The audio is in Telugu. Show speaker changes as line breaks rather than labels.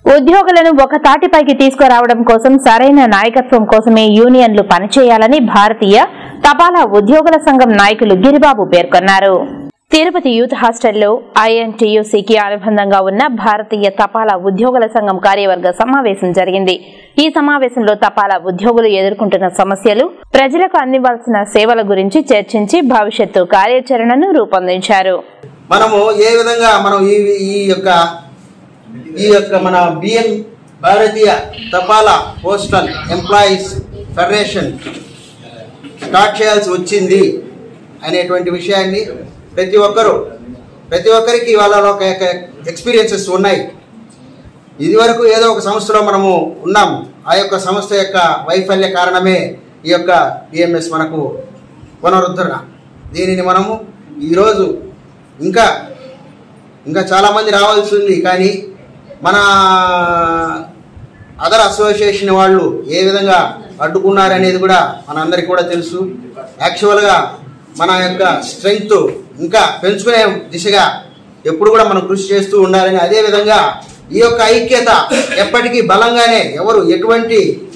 ఉద్యోగులను ఒక తాటిపైకి తీసుకురావడం కోసం సరైన నాయకత్వం కోసమే యూనియన్లు పనిచేయాలని భారతీయ తపాలా ఉద్యోగుల సంఘం నాయకులు గిరిబాబు పేర్కొన్నారు తిరుపతి యూత్ హాస్టల్లో ఐఎన్టీయూసీకి అనుబంధంగా ఉన్న భారతీయ తపాలా ఉద్యోగుల సంఘం కార్యవర్గ సమావేశం జరిగింది ఈ సమావేశంలో తపాలా ఉద్యోగులు ఎదుర్కొంటున్న సమస్యలు ప్రజలకు అందివ్వాల్సిన సేవల గురించి చర్చించి భవిష్యత్తు కార్యాచరణను రూపొందించారు
మనము ఏ విధంగా మనం ఈ ఈ యొక్క ఈ యొక్క మన బిఎం భారతీయ తపాలా పోస్టల్ ఎంప్లాయీస్ ఫెడరేషన్ స్టార్ట్ చేయాల్సి వచ్చింది అనేటువంటి విషయాన్ని ప్రతి ఒక్కరూ ప్రతి ఒక్కరికి వాళ్ళలో ఒక ఎక్స్పీరియన్సెస్ ఉన్నాయి ఇది వరకు ఏదో ఒక సంస్థలో మనము ఉన్నాము ఆ యొక్క సంస్థ యొక్క వైఫల్య కారణమే ఈ యొక్క బిఎంఎస్ మనకు పునరుద్ధరణ దీనిని మనము ఈరోజు ఇంకా ఇంకా చాలామంది రావాల్సి ఉంది కానీ మన అదర్ అసోసియేషన్ వాళ్ళు ఏ విధంగా అడ్డుకున్నారనేది కూడా మనందరికీ కూడా తెలుసు యాక్చువల్గా మన యొక్క స్ట్రెంగ్త్ ఇంకా పెంచుకునే దిశగా ఎప్పుడు కూడా మనం కృషి చేస్తూ ఉండాలని అదేవిధంగా ఈ యొక్క ఐక్యత ఎప్పటికీ బలంగానే ఎవరు ఎటువంటి